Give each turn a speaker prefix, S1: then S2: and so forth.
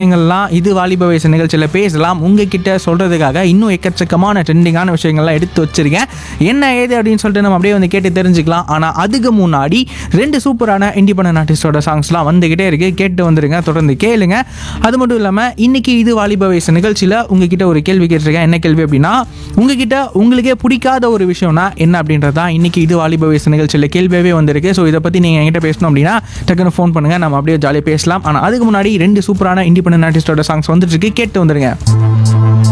S1: விஷயங்கள்லாம் இது வாலிப வயசு நிகழ்ச்சியில் பேசலாம் உங்ககிட்ட சொல்கிறதுக்காக இன்னும் எக்கச்சக்கமான ட்ரெண்டிங்கான விஷயங்கள்லாம் எடுத்து வச்சிருக்கேன் என்ன ஏது அப்படின்னு சொல்லிட்டு நம்ம அப்படியே வந்து கேட்டு தெரிஞ்சுக்கலாம் ஆனால் அதுக்கு முன்னாடி ரெண்டு சூப்பரான இண்டிபெண்டன்ட் ஆர்டிஸ்டோட சாங்ஸ்லாம் வந்துக்கிட்டே இருக்குது கேட்டு வந்துருங்க தொடர்ந்து கேளுங்க அது மட்டும் இல்லாமல் இன்னைக்கு இது வாலிப வயசு நிகழ்ச்சியில் உங்ககிட்ட ஒரு கேள்வி கேட்டிருக்கேன் என்ன கேள்வி அப்படின்னா உங்ககிட்ட உங்களுக்கே பிடிக்காத ஒரு விஷயம்னா என்ன அப்படின்றது தான் இன்னைக்கு இது வாலிப வயசு நிகழ்ச்சியில் கேள்வியாகவே வந்திருக்கு ஸோ இதை பற்றி நீங்கள் என்கிட்ட பேசணும் அப்படின்னா டக்குன்னு ஃபோன் பண்ணுங்கள் நம்ம அப்படியே ஜாலியாக பேசலாம் ஆனால் அதுக்கு முன்னாடி ரெண்டு சூப்பரான இண்டிபெண்டன்ட் ஆர்டிஸ்டோட சாங்ஸ் வந்துட்டு இருக்கு கேட்டு வந்துருங்க